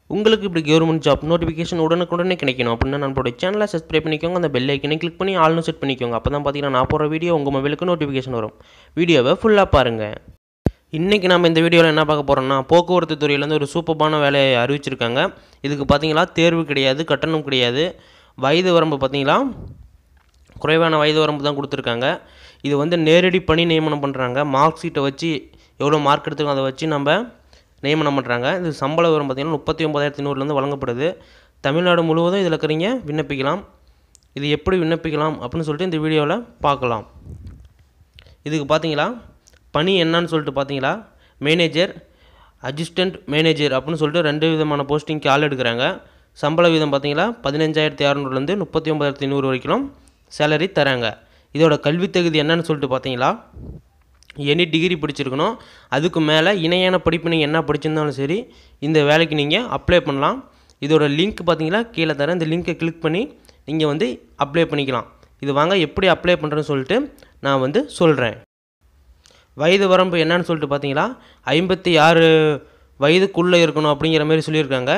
உங்களுக்கு இப்படி government job notification உடனுக்குடனே கிடைக்கணும் அப்படின்னா நம்மளோட சேனலை சப்ஸ்கிரைப் பண்ணிக்கோங்க அந்த பெல் ஐக்கனை கிளிக் பண்ணி ஆல்னு செட் பண்ணிக்கோங்க அப்போ தான் பார்த்தீங்கன்னா நான் போகிற வீடியோ உங்கள் மொபைலுக்கு நோட்டிஃபிகேஷன் வரும் வீடியோவை ஃபுல்லாக பாருங்கள் இன்றைக்கி நம்ம இந்த வீடியோவில் என்ன பார்க்க போகிறோம்னா போக்குவரத்து துறையிலேருந்து ஒரு சூப்பரான வேலையை அறிவிச்சிருக்காங்க இதுக்கு பார்த்தீங்களா தேர்வு கிடையாது கட்டணம் கிடையாது வயது வரம்பு பார்த்தீங்களா குறைவான வயது வரம்பு தான் கொடுத்துருக்காங்க இது வந்து நேரடி பணி நியமனம் பண்ணுறாங்க மார்க் ஷீட்டை வச்சு எவ்வளோ மார்க் எடுத்துருக்கோம் அதை வச்சு நம்ம நியமனம் பண்ணுறாங்க இது சம்பள விவரம் பார்த்திங்கன்னா முப்பத்தி ஒம்பதாயிரத்தி நூறுலேருந்து வழங்கப்படுது தமிழ்நாடு முழுவதும் இதில் இருக்கிறீங்க விண்ணப்பிக்கலாம் இது எப்படி விண்ணப்பிக்கலாம் அப்படின்னு சொல்லிட்டு இந்த வீடியோவில் பார்க்கலாம் இதுக்கு பார்த்தீங்களா பணி என்னன்னு சொல்லிட்டு பார்த்தீங்களா மேனேஜர் அசிஸ்டண்ட் மேனேஜர் அப்படின்னு சொல்லிட்டு ரெண்டு விதமான போஸ்டிங்க்கு ஆள் எடுக்கிறாங்க சம்பள வீதம் பார்த்தீங்களா பதினஞ்சாயிரத்தி அறநூறுலேருந்து முப்பத்தி ஒம்பதாயிரத்தி நூறு வரைக்கும் சேலரி தராங்க இதோட கல்வி தகுதி என்னன்னு சொல்லிட்டு பார்த்தீங்களா எனி டிகிரி படிச்சிருக்கணும் அதுக்கு மேலே இணையான படிப்பு நீங்கள் என்ன படிச்சிருந்தாலும் சரி இந்த வேலைக்கு நீங்கள் அப்ளை பண்ணலாம் இதோட லிங்க் பார்த்தீங்களா கீழே தரேன் இந்த லிங்க்கை கிளிக் பண்ணி நீங்கள் வந்து அப்ளை பண்ணிக்கலாம் இது வாங்க எப்படி அப்ளை பண்ணுறேன்னு சொல்லிட்டு நான் வந்து சொல்கிறேன் வயது வரம்பு என்னன்னு சொல்லிட்டு பார்த்தீங்களா ஐம்பத்தி ஆறு வயதுக்குள்ளே இருக்கணும் அப்படிங்கிற மாதிரி சொல்லியிருக்காங்க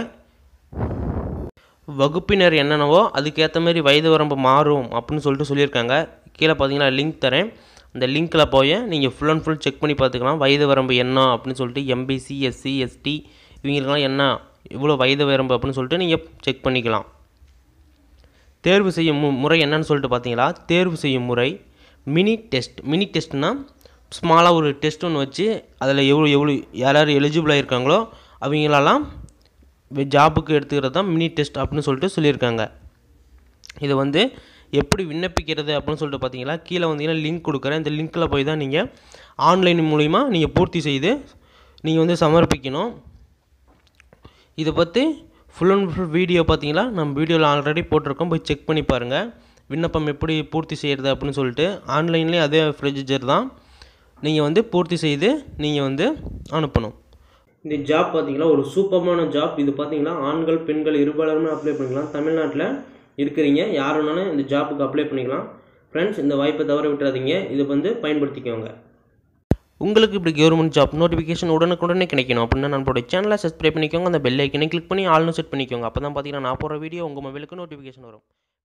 வகுப்பினர் என்னென்னவோ அதுக்கேற்ற மாதிரி வயது வரம்பு மாறும் அப்படின்னு சொல்லிட்டு சொல்லியிருக்காங்க கீழே பார்த்தீங்கன்னா லிங்க் தரேன் அந்த லிங்க்கில் போய் நீங்கள் ஃபுல் அண்ட் ஃபுல் செக் பண்ணி பார்த்துக்கலாம் வயது வரம்பு என்ன அப்படின்னு சொல்லிட்டு எம்பிசி எஸ்சி எஸ்டி இவங்களுக்கெல்லாம் என்ன இவ்வளோ வயது வரம்பு அப்படின்னு சொல்லிட்டு நீங்கள் செக் பண்ணிக்கலாம் தேர்வு செய்யும் மு முறை என்னன்னு சொல்லிட்டு பார்த்தீங்களா தேர்வு செய்யும் முறை மினி டெஸ்ட் மினி டெஸ்ட்னால் ஸ்மாலாக ஒரு டெஸ்ட் ஒன்று வச்சு அதில் எவ்வளோ எவ்வளோ யார் யார் எலிஜிபிளாக இருக்காங்களோ அவங்களெல்லாம் ஜாபுக்கு எடுத்துக்கிறது தான் மினி டெஸ்ட் அப்படின்னு சொல்லிட்டு சொல்லியிருக்காங்க இது வந்து எப்படி விண்ணப்பிக்கிறது அப்படின்னு சொல்லிட்டு பார்த்தீங்களா கீழே வந்தீங்கன்னா லிங்க் கொடுக்குறேன் இந்த லிங்க்கில் போய் தான் நீங்கள் ஆன்லைன் மூலிமா நீங்கள் பூர்த்தி செய்து நீங்கள் வந்து சமர்ப்பிக்கணும் இதை பற்றி ஃபுல் அண்ட் ஃபுல் வீடியோ பார்த்தீங்களா நம்ம வீடியோவில் ஆல்ரெடி போட்டிருக்கோம் போய் செக் பண்ணி பாருங்கள் விண்ணப்பம் எப்படி பூர்த்தி செய்கிறது அப்படின்னு சொல்லிட்டு ஆன்லைன்லேயே அதே ப்ரொசீஜர் தான் நீங்கள் வந்து பூர்த்தி செய்து நீங்கள் வந்து அனுப்பணும் இந்த ஜாப் பார்த்தீங்களா ஒரு சூப்பரான ஜாப் இது பார்த்தீங்கன்னா ஆண்கள் பெண்கள் இருபாலருமே அப்ளை பண்ணிக்கலாம் தமிழ்நாட்டில் இருக்கிறீங்க யார் வேணாலும் இந்த ஜாப்புக்கு அப்ளை பண்ணிக்கலாம் ஃப்ரெண்ட்ஸ் இந்த வாய்ப்பை தவற விட்டுறாதீங்க இதை வந்து பயன்படுத்திக்கோங்க உங்களுக்கு இப்படி கவர்மெண்ட் ஜாப் நோட்டிஃபிகேஷன் உடனுக்குடனே கிடைக்கணும் அப்படின்னா நம்மளோட சேனலை சப்ஸ்கிரைப் பண்ணிக்கோங்க அந்த பெல் ஐக்கனை கிளிக் பண்ணி ஆல்னு செட் பண்ணிக்கோங்க அப்போ தான் பார்த்தீங்கன்னா நான் போகிற வீடியோ உங்கள் மொபைலுக்கு நோட்டிஃபிகேஷன் வரும்